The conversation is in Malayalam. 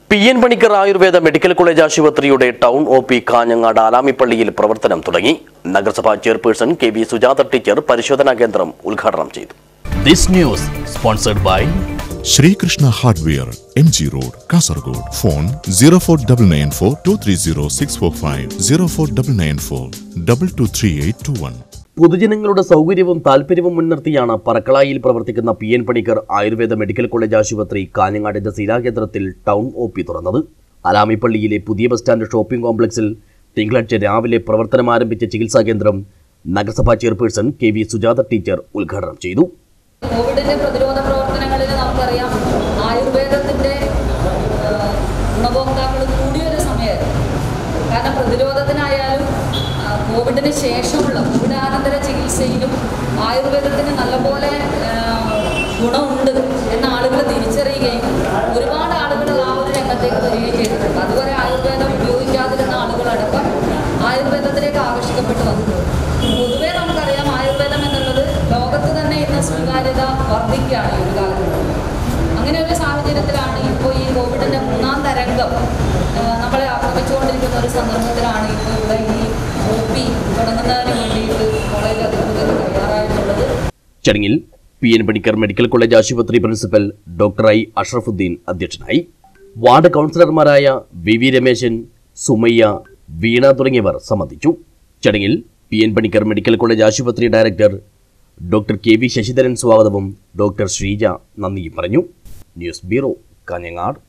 P N Panicker Ayurveda medical college ആശുപത്രിയുടെ ടൗൺ ഒ പി കാഞ്ഞങ്ങാട് ആലാമിപ്പള്ളിയിൽ പ്രവർത്തനം തുടങ്ങി നഗരസഭാ chairperson K V Sujatha teacher പരിശോധനാ കേന്ദ്രം ഉദ്ഘാടനം ചെയ്തു this news sponsored by Sreekrishna hardware M G road Kasaragod phone zero four double nine four two three zero six four five zero four double nine four double two three eight two one പൊതുജനങ്ങളുടെ സൗകര്യവും താല്പര്യവും മുൻനിർത്തിയാണ് പറക്കളായിൽ പ്രവർത്തിക്കുന്ന P N Panicker Ayurveda medical college ആശുപത്രി കാഞ്ഞങ്ങാടിന്റെ ശിലാകേന്ദ്രത്തിൽ ടൗൺ ഒ പി തുറന്നത് അലാമിപ്പള്ളിയിലെ പുതിയ ബസ് സ്റ്റാൻഡ് ഷോപ്പിംഗ് കോംപ്ലക്സിൽ തിങ്കളാഴ്ച രാവിലെ പ്രവർത്തനം ആരംഭിച്ച ചികിത്സാ കേന്ദ്രം നഗരസഭാ chairperson K V Sujatha teacher ഉദ്ഘാടനം ചെയ്തു കോവിഡിന്റെ പ്രതിരോധ പ്രവർത്തനങ്ങളിൽ നമുക്കറിയാം ആയുർവേദത്തിന്റെ ആ, ഗുണഭോക്താക്കൾ കൂടിയൊരു സമയമായിരുന്നു കാരണം പ്രതിരോധത്തിനായാലും ആ, കോവിഡിന് ശേഷമുള്ള കോവിഡാനന്തര ചികിത്സയിലും ആയുർവേദത്തിന് നല്ലപോലെ ആ, ഗുണമുണ്ട് എന്ന ആളുകൾ തിരിച്ചറിയുകയും ഒരുപാട് ആളുകൾ ആ ഒരു രംഗത്തേക്ക് വരികയും ചെയ്തിട്ടുണ്ട് അതുവരെ ആയുർവേദം ഉപയോഗിക്കാതിരുന്ന ആളുകളടക്കം ആയുർവേദത്തിലേക്ക് ആകർഷിക്കപ്പെട്ടു വന്നു പൊതുവേ നമുക്കറിയാം ആയുർവേദം എന്നുള്ളത് ലോകത്ത് തന്നെ ഇന്ന് സ്വീകാര്യത വർദ്ധിക്കുകയാണ് ഈ ഒരു കാലഘട്ടത്തിൽ അങ്ങനെ ഒരു സാഹചര്യത്തിലാണ് ഇപ്പോൾ ഈ കോവിഡിൻ്റെ മൂന്നാം തരംഗം ആ, നമ്മളെ ആക്രമിച്ചുകൊണ്ടിരിക്കുന്ന ഒരു സന്ദർഭത്തിലാണ് ഇപ്പോൾ ഇവിടെ ഈ ഒ പി തുടങ്ങുന്നതിന് വേണ്ടിയിട്ട് കോളേജ് അധികൃതർ തയ്യാറായിട്ടുള്ളത് ചടങ്ങിൽ P N Panicker medical college ആശുപത്രി പ്രിൻസിപ്പൽ ഡോക്ടർ ഐ അഷ്റഫുദ്ദീൻ അധ്യക്ഷനായി വാർഡ് കൗൺസിലർമാരായ വി വി രമേശൻ സുമയ്യ വീണ തുടങ്ങിയവർ സംബന്ധിച്ചു ചടങ്ങിൽ P N Panicker medical college ആശുപത്രി director doctor K V Sasidharan സ്വാഗതവും ഡോക്ടർ ശ്രീജ നന്ദിയും പറഞ്ഞു ന്യൂസ് ബ്യൂറോ കാഞ്ഞങ്ങാട്